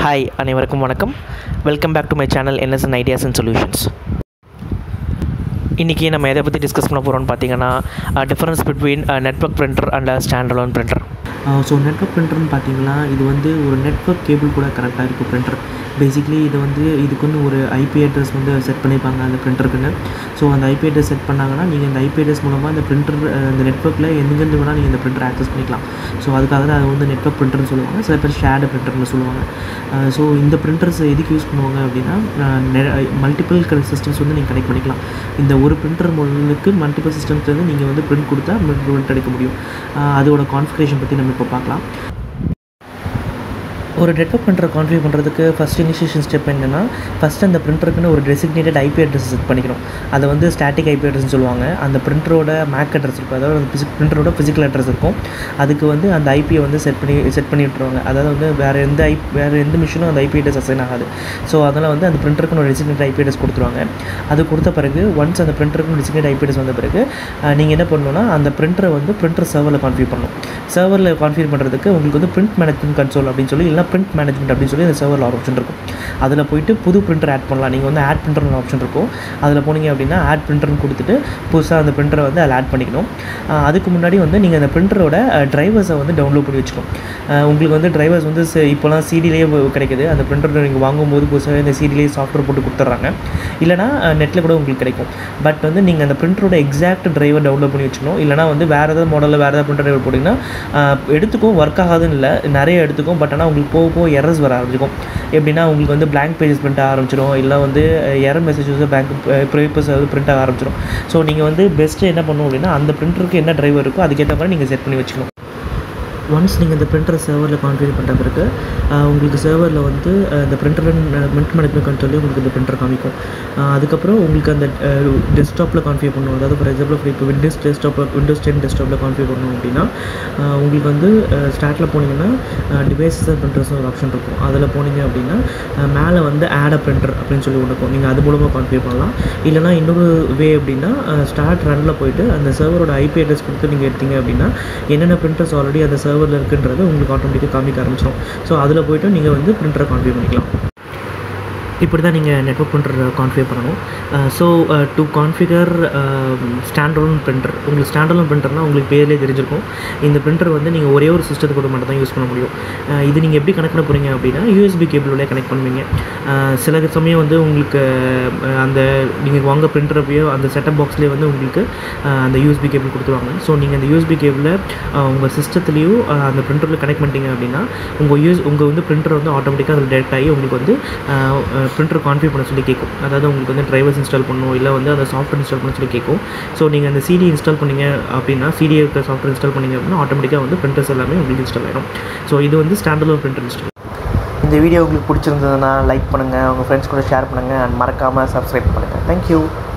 hi அனைவருக்கும் வணக்கம் welcome back to my channel NSN ideas and solutions இன்றைக்கி நம்ம எதை பற்றி டிஸ்கஸ் பண்ண போகிறோம்னு பார்த்தீங்கன்னா difference between network printer and stand alone printer so network பிரிண்டர்னு பார்த்தீங்கன்னா இது வந்து ஒரு நெட்ஒர்க் கேபிள் கூட கரெக்டாக இருக்குது பிரிண்டர் பேசிக்லி இது வந்து இதுக்குன்னு ஒரு ஐபி அட்ரஸ் வந்து செட் பண்ணியிருப்பாங்க அந்த பிரிண்டருக்குன்னு ஸோ அந்த ஐபி அட்ரஸ் செட் பண்ணாங்கன்னா நீங்கள் இந்த ஐபி அட்ரஸ் மூலமாக இந்த பிரிண்டர் இந்த நெட்ஒர்க்கில் எங்கேருந்து வேணால் நீங்கள் இந்த பிரிண்டர் ஆக்சஸ் பண்ணிக்கலாம் ஸோ அதுக்காக தான் அது வந்து நெட்ஒர்க் பிரிண்டர்னு சொல்லுவாங்க சில பேர் ஷேடு பிரிண்டர்னு சொல்லுவாங்க ஸோ இந்த பிரிண்டர்ஸ் எதுக்கு யூஸ் பண்ணுவாங்க அப்படின்னா மல்டிபிள் சிஸ்டம்ஸ் வந்து நீங்கள் கனெக்ட் பண்ணிக்கலாம் இந்த ஒரு பிரிண்டர் மூலத்துக்கு மல்டிபிள் சிஸ்டம்ஸ் வந்து நீங்கள் வந்து பிரிண்ட் கொடுத்தா பிரிண்ட் எடுக்க முடியும் அஹ் அதோட கான்ஃபிகரேஷன் பற்றி நம்ம இப்போ பார்க்கலாம் ஒரு நெட்ஒர்க் பிரிண்டரை கான்ஃபிகர் பண்ணுறதுக்கு ஃபஸ்ட் இனிஷியேஷன் ஸ்டெப் என்னென்னா ஃபஸ்ட் அந்த பிரிண்டருக்குன்னு ஒரு டெசிக்னேட்டட் ஐபி அட்ரஸ் செட் பண்ணிக்கணும் அதை வந்து ஸ்டாட்டிக் ஐபி அட்ரஸ்னு சொல்லுவாங்க அந்த பிரிண்டரோட மேக் அட்ரஸ் இருக்கும் அதாவது அந்த பிசிக் பிரிண்டரோட ஃபிசிக்கல் அட்ரஸ் இருக்கும் அதுக்கு வந்து அந்த ஐபியை வந்து செட் பண்ணி செட் பண்ணி விட்டுருவாங்க அதாவது வந்து வேறு எந்த ஐ வேறு எந்த மிஷினும் அந்த ஐபி அட்ரஸ் அசைன் ஆகாது ஸோ அதனால் வந்து அந்த பிரிண்டருக்குன்னு ஒரு டெசிக்னேட் ஐபி அட்ரஸ் கொடுத்துருவாங்க அது கொடுத்த பிறகு ஒன்ஸ் அந்த பிரிண்டருக்குன்னு டெசிக்னேட் ஐபி அட்ரஸ் வந்த பிறகு நீங்கள் என்ன பண்ணணும்னா அந்த பிரிண்டரை வந்து பிரிண்டர் சர்வரில் கான்ஃபிகர் பண்ணணும் சர்வரில் கான்ஃபிகர் பண்ணுறதுக்கு உங்களுக்கு வந்து பிரிண்ட் மேனேஜ்மெண்ட் கன்சோல் அப்படின்னு சொல்லி இல்லைனா பிரிண்ட் மேனேஜ்மெண்ட் அப்படின்னு சொல்லி அந்த சர்வரில் ஒரு ஆப்ஷன் இருக்கும் அதில் போயிட்டு புது பிரிண்டர் ஆட் பண்ணலாம் நீங்கள் வந்து ஆட் பிரிண்டர்னு ஆப்ஷன் இருக்கும் அதில் போனீங்க அப்படின்னா ஆட் பிரிண்டர்னு கொடுத்துட்டு புதுசாக அந்த பிரிண்டரை வந்து அதில் ஆட் பண்ணிக்கணும் அஹ் அதுக்கு முன்னாடி வந்து நீங்கள் அந்த பிரிண்டரோட ட்ரைவர்ஸை வந்து டவுன்லோட் பண்ணி வச்சுக்கணும் அஹ் உங்களுக்கு வந்து ட்ரைவர்ஸ் வந்து சி- இப்போலாம் சிடிலேயே கிடைக்குது அந்த பிரிண்டர் நீங்கள் வாங்கும்போது புதுசாக இந்த சிடிலேயே சாஃப்ட்வேர் போட்டு கொடுத்துட்றாங்க இல்லைனா நெட்டில் கூட உங்களுக்கு கிடைக்கும் பட் வந்து நீங்கள் அந்த பிரிண்டரோட எக்ஸாக்ட் டிரைவர் டவுன்லோட் பண்ணி வச்சுக்கணும் இல்லைனா வந்து வேறு ஏதாவது மாடலில் வேறு ஏதாவது பிரிண்டர் டிரைவர் போட்டிங்கன்னா அஹ், எடுத்துக்கும் ஒர்க் ஆகாதுன்னு இல்லை நிறைய எடுத்துக்கும் பட் ஆனால் உங்களுக்கு போக போக எரர்ஸ் வர ஆரம்பிச்சிக்கும் எப்படின்னா உங்களுக்கு வந்து blank பேஜஸ் பிரிண்ட் ஆக ஆரம்பிச்சிடும் இல்லை வந்து எரர் மெசேஜஸ் பேங்க் ப்ரேப்பர்ஸ் வந்து பிரிண்ட் ஆக ஆரம்பிச்சிடும் ஸோ நீங்கள் வந்து பெஸ்ட்டு என்ன பண்ணணும் அப்படின்னா அந்த பிரிண்டருக்கு என்ன டிரைவர் இருக்கோ அதுக்கேற்ற மாதிரி நீங்கள் செட் பண்ணி வச்சுக்கணும் ஒன்ஸ் நீங்கள் இந்த பிரிண்டரை சர்வரில் கான்ஃபிகர் பண்ணுற பிறகு ஆஹ் உங்களுக்கு சர்வரில் வந்து ஆஹ் இந்த பிரிண்டர் மின்ட் மேனேஜ்மெண்ட் கண்ட்ரோலே உங்களுக்கு இந்த பிரிண்டர் காமிக்கும் ஆஹ் அதுக்கப்புறம் உங்களுக்கு அந்த டெஸ்க்டாப்பில் கான்ஃபிகர் பண்ணணும் அதாவது ஃபார் எக்ஸாம்பிள் இப்போ விண்டோஸ் டெஸ்க்டாப்பில் விண்டோஸ் டென் டெஸ்க்டாப்பில் கான்ஃபிகர் பண்ணணும் அப்படின்னா ஆஹ் உங்களுக்கு வந்து ஸ்டார்ட்டில் போனீங்கன்னா டிவைசஸ் பிரிண்டர்ஸ் ஒரு ஆப்ஷன் இருக்கும் அதில் போனீங்க அப்படின்னா ஆஹ் மேலே வந்து ஆட் பிரிண்டர் அப்படின்னு சொல்லி ஒன்று இருக்கும் நீங்கள் அது மூலமாக கான்ஃபிகர் பண்ணலாம் இல்லைனா இன்னொரு வே அப்படின்னா ஸ்டார்ட் ரனில் போயிட்டு அந்த சர்வரோட ஐபி அட்ரஸ் கொடுத்து நீங்கள் எடுத்தீங்க அப்படின்னா என்னென்ன பிரிண்டர்ஸ் ஆல்ரெடி அந்த சர்வரில் இருக்குன்றது உங்களுக்கு ஆட்டோமேட்டிக்காக காமிக்க ஆரம்பிச்சிடும் ஸோ அதில் போய்ட்டு நீங்கள் வந்து பிரிண்டரை கான்ஃபிகர் பண்ணிக்கலாம் இப்படி தான் நீங்கள் நெட்ஒர்க் பிரிண்டர் கான்ஃபிகர் பண்ணணும் so to configure stand alone printer உங்களுக்கு ஸ்டாண்ட் அலோன் பிரிண்டர்னால் உங்களுக்கு பேர்லேயே தெரிஞ்சிருக்கும் இந்த பிரிண்டர் வந்து நீங்கள் ஒரே ஒரு சிஸ்டத்துக்கு கூட மட்டும் தான் யூஸ் பண்ண முடியும் அஹ் இது நீங்கள் எப்படி கனெக்ட் பண்ண போகிறீங்க அப்படின்னா யூஎஸ்பி கேபிள் வழியாக கனெக்ட் பண்ணுவீங்க அஹ் சில சமயம் வந்து உங்களுக்கு அஹ் அந்த நீங்கள் வாங்க பிரிண்டர் அப்பயோ அந்த செட்டப் பாக்ஸ்லேயே வந்து உங்களுக்கு அஹ் அந்த யூஎஸ்பி கேபிள் கொடுத்துருவாங்க ஸோ நீங்கள் அந்த யூஎஸ்பி கேபிளில் உங்கள் சிஸ்டத்துலேயும் அந்த பிரிண்டரில் கனெக்ட் பண்ணிட்டீங்க அப்படின்னா உங்கள் யூஸ் உங்கள் வந்து பிரிண்டர் வந்து ஆட்டோமேட்டிக்காக அதில் டேரக்ட் ஆகி உங்களுக்கு வந்து பிரிண்டர் கான்ஃபிகர் பண்ண சொல்லி கேட்கும் அதாவது உங்களுக்கு வந்து டிரைவர்ஸ் இன்ஸ்டால் பண்ணணும் இல்லை வந்து அந்த சாஃப்ட்வேர் இன்ஸ்டால் பண்ண சொல்லி கேட்கும் ஸோ நீங்கள் அந்த சிடி இன்ஸ்டால் பண்ணீங்க அப்படின்னா சிடி இருக்கிற சாஃப்ட்வேர் இன்ஸ்டால் பண்ணீங்க அப்படின்னா ஆட்டோமேட்டிக்காக வந்து பிரிண்டர்ஸ் எல்லாமே உங்களுக்கு இன்ஸ்டால் ஆகிடும் ஸோ இது வந்து ஸ்டாண்டர்ட் பிரிண்டர் இன்ஸ்டால் இந்த வீடியோ உங்களுக்கு பிடிச்சிருந்ததுன்னா லைக் பண்ணுங்கள் உங்கள் ஃப்ரெண்ட்ஸ் கூட ஷேர் பண்ணுங்கள் அண்ட் மறக்காமல் சப்ஸ்கிரைப் பண்ணுங்கள் தேங்க்யூ